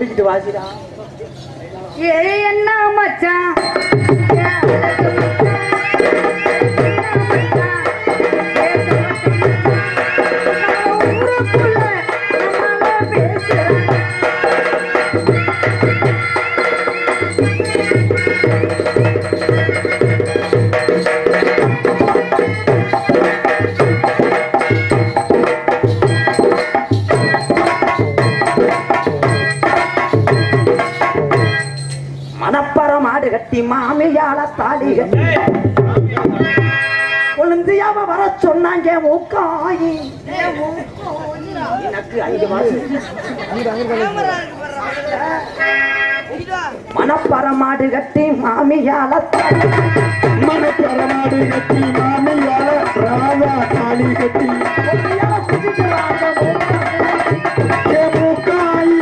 மூடிக்கிட்டு வாசிடா ஏ என்ன மச்சான் ஏ அழகு மச்சான். என்ன மச்சான்? பேச மாட்டேங்கிறான். நம்ம ஊருக்குள்ள நம்மால பேசுறாங்க. மணப்பற மாடு கட்டி மாமியால தாலி கட்டி கொழுந்தியாவ வர சொன்னாங்க மூக்காயி எனக்கு ஐந்து மாசம் மணப்பற மாடு கட்டி மாமியால தாலி மனப்பரமாடு கட்டி மாமையால ராஜா தாலி கட்டி கொழுந்தியாவ குதிக்கிறாங்க மூக்காயி. ஏ மூக்காயி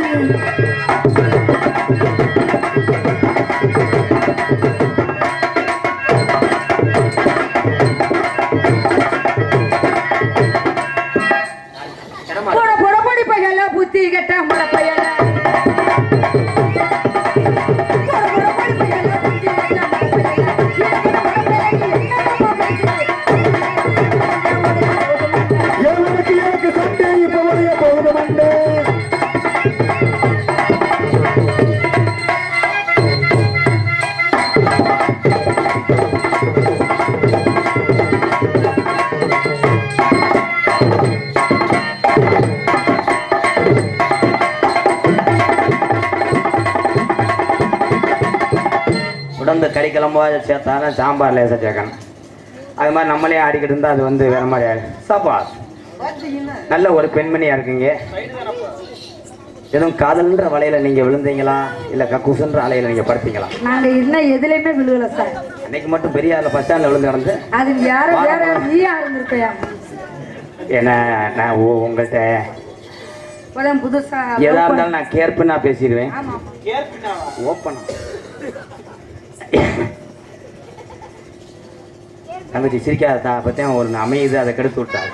போட போட பொடி பையல புத்தி கெட்ட முளை பையல போட போட பொடி பையல புத்தி கெட்ட முளை பையல. இருக்கிற முளை பையலுக்கு என்னென்னமோ பேசுது. எவனுக்கு எனக்கு சண்டை இப்ப உடைய போகுது மண்டே உடம்பு கறி கிளம்பா சேர்த்தாலும் சாம்பார் லேசாக சேர்க்கணும் அது மாதிரி நம்மளே ஆடிக்கிட்டு இருந்தால் அது வந்து வேற மாதிரி ஆயிடும் சாப்பா நல்ல ஒரு பெண்மணியா இருக்கீங்க எதுவும் காதல்ன்ற வலையில நீங்க விழுந்தீங்களா இல்ல கக்கூசுன்ற அலையில நீங்க படுத்தீங்களா நாங்க இன்னும் எதுலயுமே விழுகல சார் அன்னைக்கு மட்டும் பெரிய ஆள பஸ் ஸ்டாண்ட்ல விழுந்து கிடந்து அது யாரும் வேற நீயா இருந்திருக்கையா ஏன்னா நான் உ- உங்கள்கிட்ட இப்பதான் புதுசா எதா இருந்தாலும் நான் கேர் பண்ணா பேசிடுவேன் ஆமா ஓப்பனா தங்கச்சி சிரிக்காததா அப்பத்தான் ஒரு அமையுது அதை கெடுத்து விட்டாரு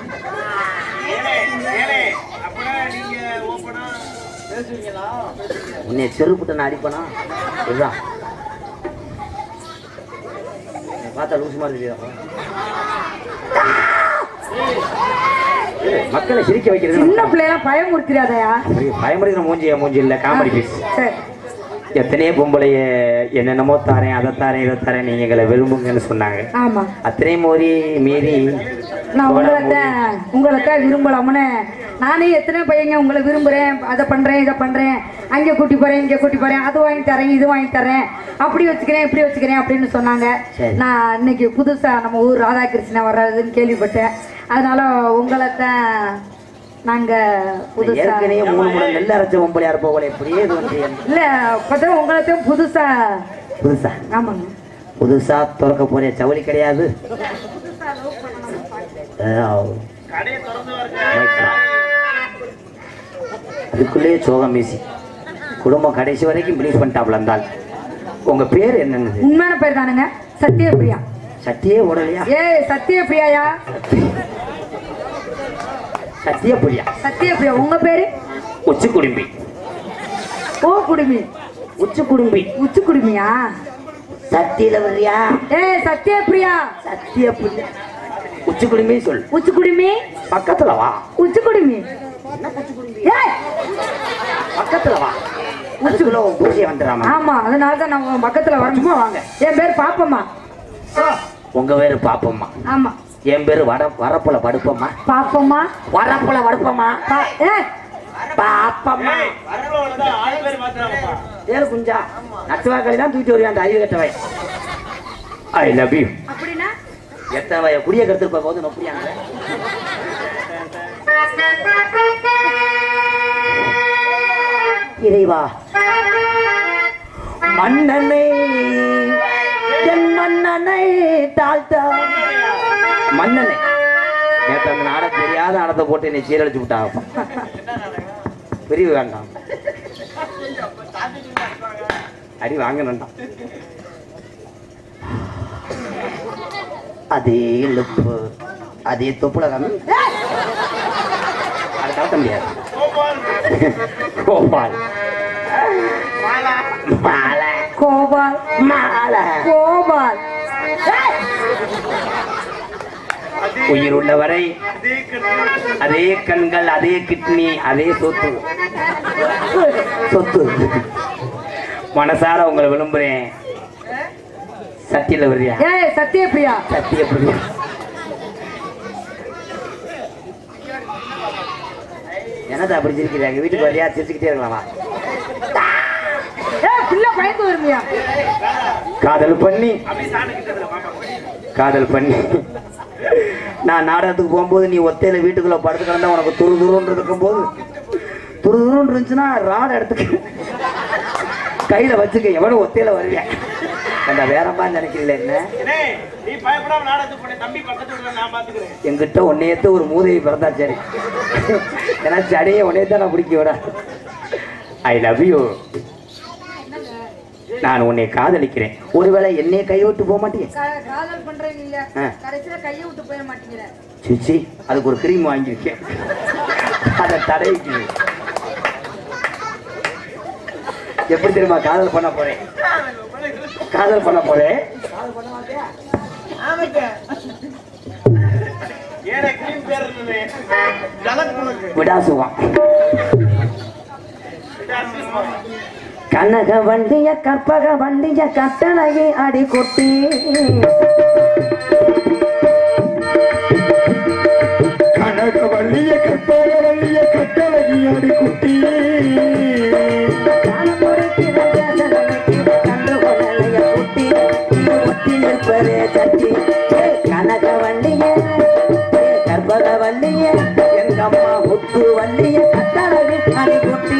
உன்னை செருப்புட்ட நான் அடிப்பனா இதுதான் என்னை பார்த்தா லூசு மாதிரி தெரியுதா ஏய், மக்களை சிரிக்க வைக்கிறது சின்ன நம்ம- பிள்ளைலாம் பயமுறுத்திராதயா அப்படி பயமுறுகிற மூஞ்சி என் மூஞ்சி இல்லை காமெடி பீஸ் சரி எத்தனையோ பொம்பளைய என்னென்னமோ தாரேன் அதை தாரேன் இதை தாரேன் நீங்க எங்களை விரும்புங்கன்னு சொன்னாங்க ஆமா அத்தனையும் மோதி மீறி நான் சோடா உங்களை உங்களை தான் விரும்பலாம்னு நானே எத்தனை பையங்க உங்களை விரும்புறேன் அதை பண்றேன் இதை பண்றேன் அங்கே கூட்டி போறேன் இங்கே கூட்டி போறேன் அது வாங்கி தரேன் இது வாங்கி தரேன் அப்படி வச்சுக்கிறேன் இப்படி வச்சுக்கிறேன் அப்படின்னு சொன்னாங்க சரி. நான் இன்னைக்கு புதுசா நம்ம ஊர் ராதாகிருஷ்ணன் வர்றதுன்னு கேள்விப்பட்டேன் அதனால உங்களை தான் நாங்க புதுசா ஏற்கனவே மூணு மூணு நெல் அரைச்ச பொம்பளையா இருப்பவங்களே இப்படியே இது வந்து இல்ல பார்த்தா உங்களை தான் புதுசா புதுசா ஆமாங்க புதுசா திறக்க போற சவுளி கிடையாது ஆவ். அதுக்குள்ளேயே சோகம் மீசி குடும்பம் கடைசி வரைக்கும் பிளீஸ் பண்ணிட்டாப்ல இருந்தால் உங்க பேர் என்னன்னு உண்மையான பேர் தானுங்க சத்யபிரியா சத்தியே ஓடலையா ஏய் சத்யபிரியாயா சத்திய புரியா சத்யபிரியா உங்க பேரு உச்சி குடும்பி ஓ குடுமி உச்சி குடும்பி உச்சி குடுமியா சத்தியில வர்றியா ஏய் சத்யபிரியா சத்திய புரியா உச்சி குடும்பி சொல் உச்சி குடுமி பக்கத்துல வா உச்சி குடுமி ஏய் பக்கத்துல வா அதுக்குள்ள உன் பூஜை வந்துடாம ஆமா அதனால தான் நான் உன் பக்கத்துல வரணுமா சும்மா வாங்க என் பேர் பாப்பம்மா உங்க பேரு பாப்பம்மா ஆமா என் பேரு வட வரப்புல படுப்பம்மா பாப்பம்மா வரப்புல படுப்பம்மா பா ஏய் பாப்பம்மா ஏழு குஞ்சா நட்டுவாக்களி தான் தூக்கிட்டு வருவேன் அந்த அறிவு கட்டவை ஐ லவ் யூ அப்படின்னா எத்தனை வய குடிய கருத்து போது நொப்படியாங்க இறைவா மன்னனை என் மன்னனை தாழ்த்தா மன்னனை நேற்று அந்த நாட தெரியாத நாடத்தை போட்டு என்னை சீரழிச்சு விட்டாங்க பிரிவு வேண்டாம் அடி வாங்கணும்டா அதே லுப்பு அதே தொப்புல கம்மி அதை கலத்த முடியாது கோபால் மாலை கோபால் மாலை கோபால் உயிர் உள்ளவரை அதே கண்கள் அதே கிட்னி அதே சொத்து சொத்து மனசார உங்களை விரும்புறேன் சத்தியில வரியா ஏய் சத்யபிரியா சத்திய பிரியா என்னது அப்படி சிரிக்கிறாங்க வீட்டுக்கு வரியா சிரிச்சுக்கிட்டே இருக்கலாமா ஏய் பிள்ளை பயந்து வருமியா காதல் பண்ணி காதல் பண்ணி நான் நாடகத்துக்கு போகும்போது நீ ஒத்தையில வீட்டுக்குள்ள படுத்து கிடந்தா உனக்கு துரு துருன்னு இருக்கும்போது துரு துருன்னு இருந்துச்சுன்னா ராட எடுத்துக்க கையில வச்சுக்க எவனும் ஒத்தையில வருவேன் அந்த வேற மாதிரி நினைக்கிறீங்களே என்ன நீ பயப்படாம நாடகத்துக்கு போன தம்பி பக்கத்து வீட்டுல நான் பாத்துக்கிறேன் எங்கிட்ட உன்னையத்து ஒரு மூதேவி பிறந்தா சரி ஏன்னா சடையை உன்னையத்தான் நான் பிடிக்க விட ஐ லவ் யூ நான் உன்னை காதலிக்கிறேன் ஒருவேளை என்னைய கை விட்டு போக மாட்டேன் கா- காதல் பண்றேன் இல்ல ஆ. கடைசியில கையை விட்டு போயிட மாட்டேங்கிற சிச்சி அதுக்கு ஒரு கிரீம் வாங்கியிருக்கேன் அதை தடவிக்கு எப்படி தெரியுமா காதல் பண்ண போறேன் காதல் பண்ண போறேன் ஏன கிளீன் பேர் இருந்தது ஜலக் உனக்கு விடாசுவான் கனக வண்டிய கற்பக வண்டிய கட்டளையை அடி கொட்டி கனக வள்ளிய கற்பக வள்ளிய கட்டழகி அடி குட்டி கனக வண்டிய கற்பக வண்டிய எங்க அம்மா முத்து வண்டிய கட்டளை அடி கொட்டி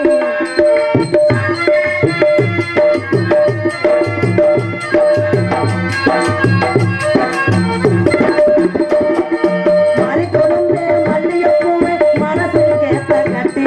மறிக்கொழுந்து மல்லிகைப்பூவே மனசு கேட்ட கட்டி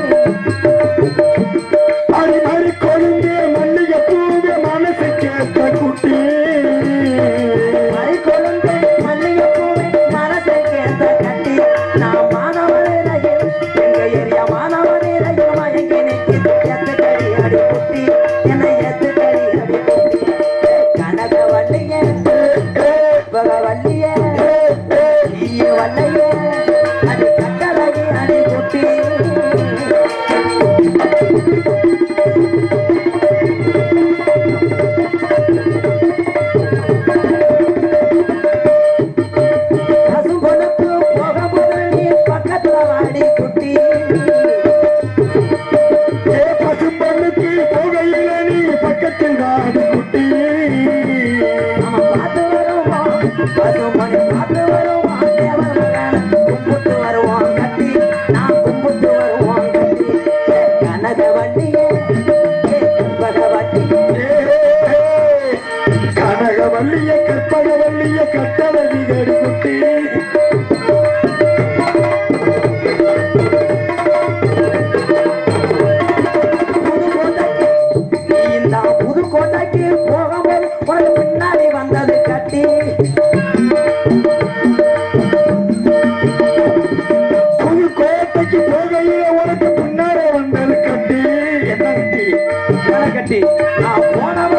அடி மாறி கொழுந்து மல்லிகை பூவே மனசு கேட்ட குட்டி மறிக்கொழுந்து மல்லிகைப்பூவே மனசு கேட்ட கட்டி நான் மாணவரையில் எங்க ஏரியா மாணவரையில் மயங்கி நிற்கிது எத்துக்கடி அடி குட்டி என்னை எத்துக்கடி அடி குட்டி கனக வள்ளிய பக வள்ளிய ஈய வள்ளைய அடி கட்டழகி அடி குட்டி பசும்பொழுப்பு போகும்போது நீ பக்கத்துல வாடி குட்டி ஏ பசும்பொண்ணுக்கு போகையில நீ பக்கத்தில் ஆடி குட்டி நம்ம பார்த்து வருவோம் பசும்பொழு பார்த்து வருவோம் தேவர் மகன் கும்பிட்டு வருவோம் கட்டி நான் கும்பிட்டு வருவோம் கட்டி ஏ கனக வண்டியே ஏ கற்பக வண்டியே ஏ, கனக வள்ளிய கற்பக வள்ளிய கட்டழகி அடி குட்டி புதுக்கோட்டைக்கு நீ இந்த புதுக்கோட்டைக்கு போகும்போது உனக்கு பின்னாடி வந்தது கட்டி புதுக்கோட்டைக்கு போகையில உனக்கு முன்னாலே வந்தது கட்டி என்ன கட்டி கட்டி நான் போனவ